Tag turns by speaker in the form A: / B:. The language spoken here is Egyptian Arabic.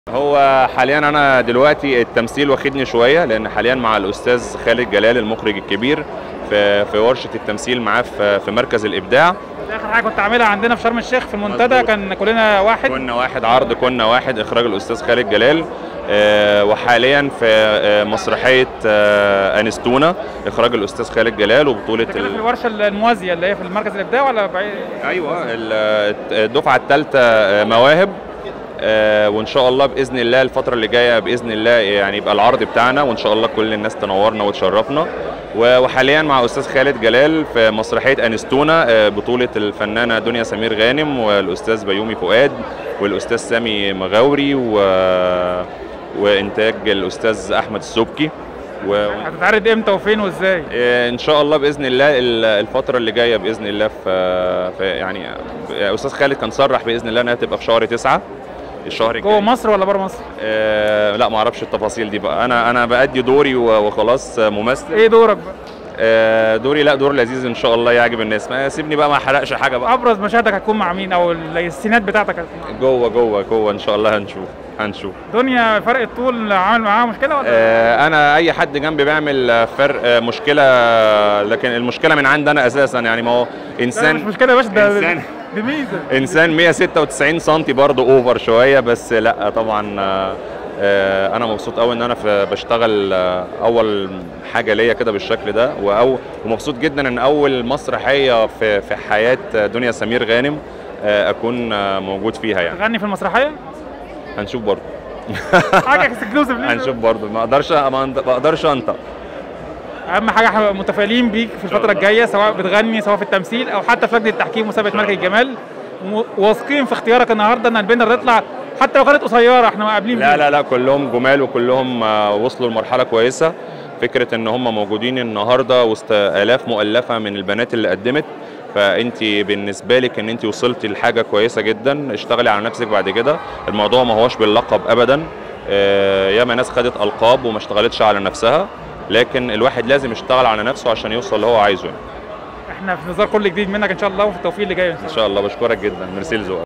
A: هو حاليا انا دلوقتي التمثيل واخدني شويه لان حاليا مع الاستاذ خالد جلال المخرج الكبير في في ورشه التمثيل معاه في في مركز الابداع
B: دي اخر حاجه كنت عاملها عندنا في شرم الشيخ في المنتدى
A: مظبوط.
B: كان كلنا واحد
A: كنا واحد عرض كنا واحد اخراج الاستاذ خالد جلال آه، وحاليا في آه، مسرحيه آه، انستونا اخراج الاستاذ خالد جلال وبطوله
B: ده كده في
A: ال...
B: الورشه الموازيه اللي هي في المركز الابداع ولا بعيد
A: ايوه ال- الدفعه الثالثه مواهب آه، وان شاء الله باذن الله الفتره اللي جايه باذن الله يعني يبقى العرض بتاعنا وان شاء الله كل الناس تنورنا وتشرفنا و- وحاليا مع استاذ خالد جلال في مسرحيه انستونا آه، بطوله الفنانه دنيا سمير غانم والاستاذ بيومي فؤاد والاستاذ سامي مغاوري و... وانتاج الاستاذ احمد السبكي و...
B: هتتعرض امتى وفين وازاي
A: آه، ان شاء الله باذن الله ال- الفتره اللي جايه باذن الله في, في يعني استاذ خالد كان صرح باذن الله انها تبقى في شهر تسعة الشهر الجاي
B: جوه مصر ولا بره مصر
A: آه لا ما اعرفش التفاصيل دي بقى انا انا بادي دوري و- وخلاص آه، ممثل
B: ايه دورك بقى
A: آه دوري لا دور لذيذ ان شاء الله يعجب الناس ما سيبني بقى ما احرقش حاجه بقى
B: ابرز مشاهدك هتكون مع مين او السينات بتاعتك هتكون مع مين؟
A: جوه جوه جوه ان شاء الله هنشوف هنشوف
B: دنيا فرق الطول عامل معاها مشكله ولا
A: آه، انا اي حد جنبي بيعمل آه، فرق آه، مشكله لكن المشكله من عندي انا اساسا يعني ما هو
B: لا
A: انسان
B: مش مشكله يا باشا ده
A: إنسان.
B: دي ميزه
A: انسان 196 سم برضه اوفر شويه بس لا طبعا آه، آه، انا مبسوط قوي ان انا في بشتغل آه، اول حاجه ليا كده بالشكل ده وأو ومبسوط جدا ان اول مسرحيه في في حياه دنيا سمير غانم آه، اكون آه، موجود فيها يعني
B: تغني في المسرحيه
A: هنشوف برضه
B: حاجه اكسكلوسيف
A: هنشوف برضه ما اقدرش ما اقدرش انطق
B: اهم حاجه احنا متفائلين بيك في الفتره الجايه سواء بتغني سواء في التمثيل او حتى في لجنه التحكيم مسابقه ملك الجمال و- واثقين في اختيارك النهارده ان البنت تطلع حتى لو كانت قصيره احنا قابلين
A: لا
B: بيك.
A: لا لا كلهم جمال وكلهم آه، وصلوا لمرحله كويسه فكره ان هم موجودين النهارده وسط الاف مؤلفه من البنات اللي قدمت فانت بالنسبه لك ان انت وصلتي لحاجه كويسه جدا اشتغلي على نفسك بعد كده الموضوع ما هوش باللقب ابدا آه، ياما ناس خدت القاب وما اشتغلتش على نفسها لكن الواحد لازم يشتغل على نفسه عشان يوصل اللي هو عايزه يعني.
B: احنا في انتظار كل جديد منك ان شاء الله وفي التوفيق اللي جاي ان شاء الله
A: ان شاء الله بشكرك جدا ميرسي لذوقك